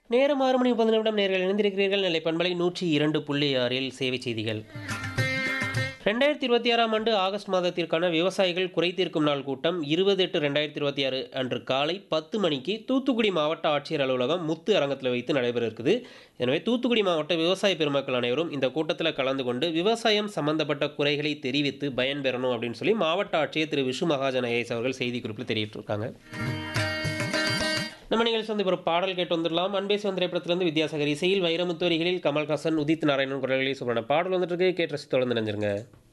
நேரம் ஆறு மணி முப்பது நிமிடம் நேர்கள் இணைந்திருக்கிறீர்கள் நெல்லை பண்பலை நூற்றி இரண்டு புள்ளி ஆறில் சேவை செய்திகள் ரெண்டாயிரத்தி இருபத்தி ஆறாம் ஆண்டு ஆகஸ்ட் மாதத்திற்கான விவசாயிகள் குறை தீர்க்கும் நாள் கூட்டம் இருபது எட்டு ரெண்டாயிரத்தி இருபத்தி ஆறு அன்று காலை பத்து மணிக்கு தூத்துக்குடி மாவட்ட ஆட்சியர் அலுவலகம் முத்து அரங்கத்தில் வைத்து நடைபெற இருக்குது எனவே தூத்துக்குடி மாவட்ட விவசாய பெருமக்கள் அனைவரும் இந்த கூட்டத்தில் கலந்து கொண்டு விவசாயம் சம்பந்தப்பட்ட குறைகளை தெரிவித்து பயன்பெறணும் அப்படின்னு சொல்லி மாவட்ட ஆட்சியர் திரு விஷு மகாஜன் ஐஏஎஸ் அவர்கள் செய்தி குறிப்பில் தெரிவித்திருக்காங்க நம்ம நிகழ்ச்சி வந்து இப்போ ஒரு பாடல் கேட்டு வந்துடலாம் அன்பே திரைப்படத்திலிருந்து வித்யாசாகர் இசையில் வைரமுத்து வரிகளில் கமல்ஹாசன் உதித் நாராயணன் குரல்களில் சொல்றான பாடல் வந்துட்டு இருக்கு கேட்டு ரசி தொடர்ந்து நினைஞ்சிருங்க